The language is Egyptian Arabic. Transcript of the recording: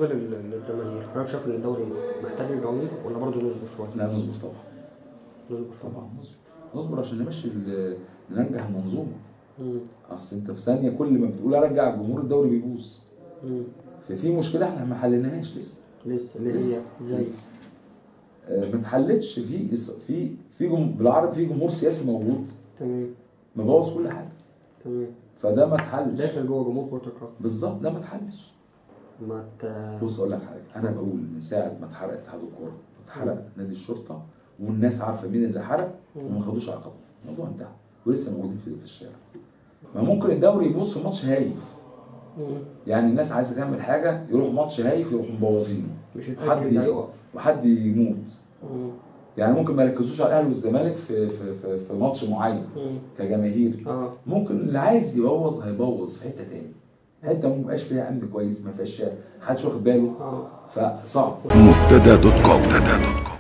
بالنسبه لل- للجماهير حضرتك شايف ان الدوري محتاج الجماهير ولا برضه نصبر شويه؟ لا نصبر طبعا نصبر شويه طبعا نصبر نصبر عشان نمشي ال- ننجح المنظومه مم. اصل انت في ثانيه كل ما بتقول ارجع الجمهور الدوري بيبوظ مم. ففي مشكله احنا ما حليناهاش لسه لسه اللي هي لسه. زي آه، ما اتحلتش في في في جم... بالعربي في جمهور سياسي موجود تمام مبوظ كل حاجه تمام فده ما اتحلش داخل جوه جمهور كره القدم بالظبط ده ما اتحلش ما ت... بص اقول لك حاجه انا بقول من ساعه ما اتحرق اتحاد الكوره اتحرق نادي الشرطه والناس عارفه مين اللي حرق وما خدوش عقاب الموضوع انتهى ولسه موجودين في, في الشارع ما ممكن الدوري يبص في ماتش هايف مم. يعني الناس عايزه تعمل حاجه يروح ماتش هايف يروحوا مبوظينه مش حد التأجيل ده يقف وحد يموت مم. يعني ممكن ما يركزوش على الاهلي والزمالك في في في, في ماتش معين مم. كجماهير اه ممكن اللي عايز يبوظ هيبوظ في حته تاني حته ما بقاش فيها امن كويس ما فيهاش محدش واخد باله اه فصعب مبتدا دوت كوم